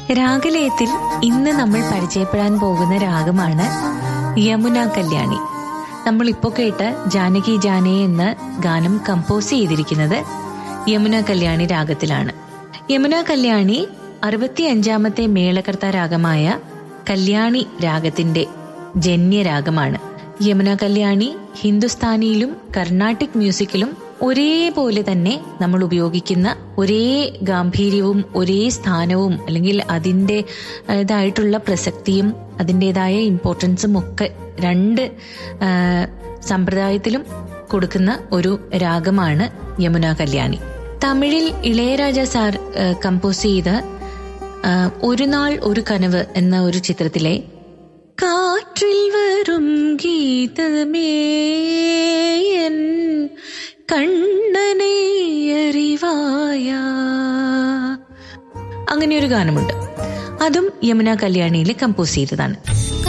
രാഗലയത്തിൽ ഇന്ന് നമ്മൾ പരിചയപ്പെടാൻ പോകുന്ന രാഗമാണ് യമുന കല്യാണി നമ്മൾ ഇപ്പോൾ കേട്ട ജാനകി ജാനേ എന്ന ഗാനം കമ്പോസ് ചെയ്തിരിക്കുന്നത് യമുന കല്യാണി രാഗത്തിലാണ് യമുന കല്യാണി അറുപത്തിയഞ്ചാമത്തെ മേളകർത്ത രാഗമായ കല്യാണി രാഗത്തിന്റെ ജന്യരാഗമാണ് യമുന കല്യാണി ഹിന്ദുസ്ഥാനിയിലും കർണാട്ടിക് മ്യൂസിക്കിലും ഒരേപോലെ തന്നെ നമ്മൾ ഉപയോഗിക്കുന്ന ഒരേ ഗാംഭീര്യവും ഒരേ സ്ഥാനവും അല്ലെങ്കിൽ അതിൻ്റെ ഇതായിട്ടുള്ള പ്രസക്തിയും അതിൻ്റെതായ ഇമ്പോർട്ടൻസും ഒക്കെ രണ്ട് ആ, സമ്പ്രദായത്തിലും കൊടുക്കുന്ന ഒരു രാഗമാണ് യമുന കല്യാണി തമിഴിൽ ഇളയരാജ സാർ ആ, കമ്പോസ് ചെയ്ത ആ, ഒരു നാൾ ഒരു കനവ് എന്ന ഒരു ചിത്രത്തിലെ കാറ്റിൽ വരും ഗീതമേ എൻ കണ്ണനെ അറിവായ അങ്ങനെ ഒരു ഗാനമുണ്ട് അതും യമുന കല്യാണിയിൽ കമ്പോസ് ചെയ്തതാണ്